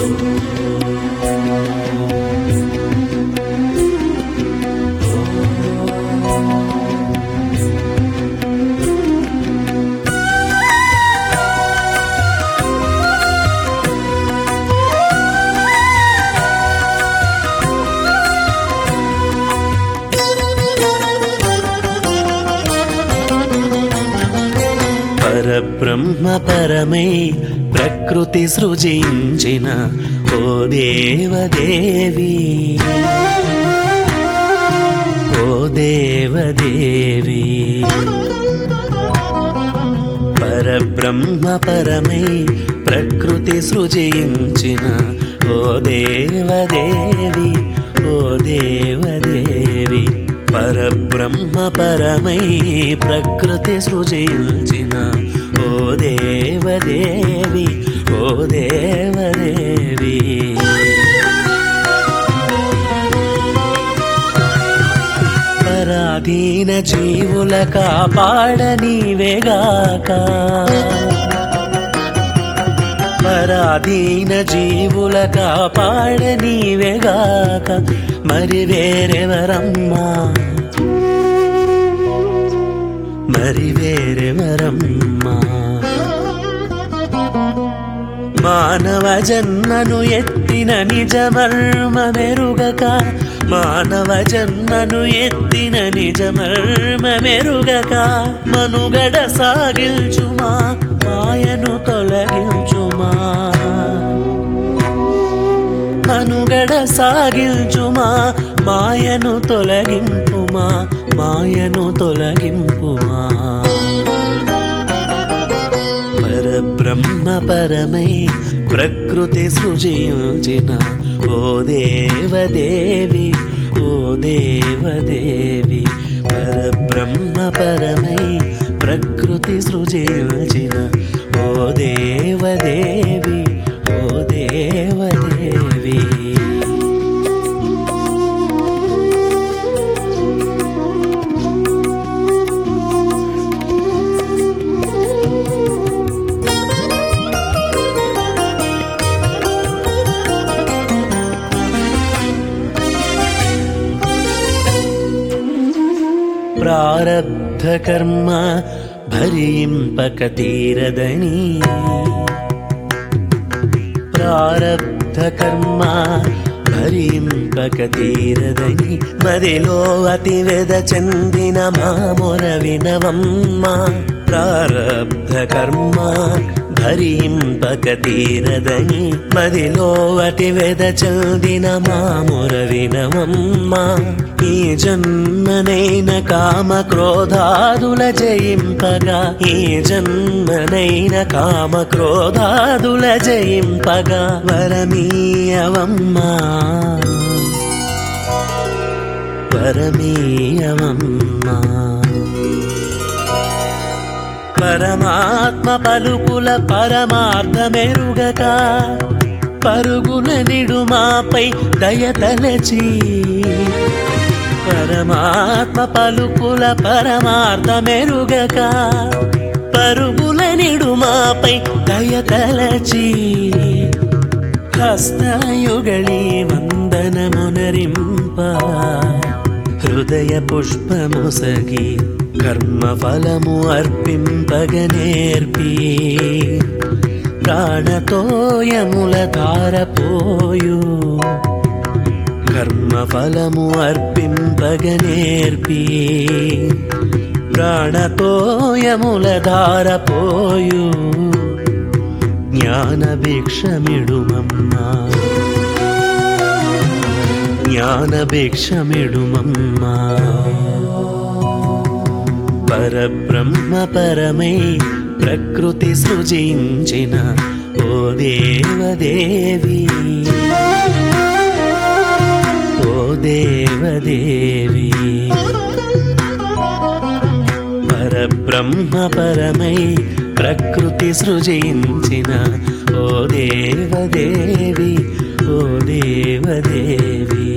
పరబ్రహ్మ పరమై ప్రకృతి సృజించిన ఓ దేవదేవి ఓ దేవదేవి పరబ్రహ్మ పరమై ప్రకృతి సృజించిన ఓ దేవదేవి ఓ దేవదేవి పరబ్రహ్మ పరమై ప్రకృతి సృజించిన ఓ దేవదేవి ఓ దేవదేవి పరాధీన జీవుల కాపాడ నీవేగాక పరాధీన జీవుల కాపాడ నీవేగాక మరి వేరెవరమ్మా మరి వేరెవరమ్మా మానవ జన్మను ఎత్తిన నిజమర్మ మెరుగక మానవ జన్మను ఎత్తిన నిజమర్మ మెరుగక మనుగడ సాగిల్చుమా మాయను తొలగించుమా మనుగడ సాగిల్చుమా మాయను తొలగింపుమా మాయను తొలగింపుమా పరబ్రహ్మ పరమై ప్రకృతి సృజించిన ఓ దేవదేవి ఓ దేవదేవి పరబ్రహ్మ పరమై ప్రకృతి సృజించిన ఓ దేవదేవి ఓ దేవదేవి ప్రారబ్ధ కర్మ భరింపక తీరదని ప్రారబ్ధ కర్మ భరింపక తీరదని మదిలో అతి వెద చెందిన మామొర వినవమ్మ ప్రారబ్ధ కర్మ భరింపక తీరదని మదిలో అతి వెద చెందిన మామొర వినవమ్మ ఈ జన్మనైన కామ క్రోధాదుల జయింపగా ఈ జన్మనైన కామ క్రోధాదుల జయింపగా వరమీయవమ్మా వరమీయవమ్మా పరమాత్మ పలుకుల పరమార్థమెరుగక పరుగుల నిడుమాపై దయతలచి పరమాత్మ పలుకుల పరమార్థమెరుగక పరుగుల నిడుమాపై దయతలచి హస్తయుగళి వందనమునరింప హృదయ పుష్పముసగి కర్మఫలము అర్పింపగ నేర్పి ప్రాణతోయముల ధారపోయు కర్మఫలము అర్పింపగ నేర్పి ప్రాణతోయముల ధారపోయు జ్ఞాన భిక్షమిడుమమ్మా జ్ఞాన భిక్షమిడుమమ్మా పరబ్రహ్మ పరమై ప్రకృతి సృజించిన ఓ దేవదేవి ఓ దేవదేవి పరబ్రహ్మ పరమై ప్రకృతి సృజించిన ఓ దేవదేవి ఓ దేవదేవి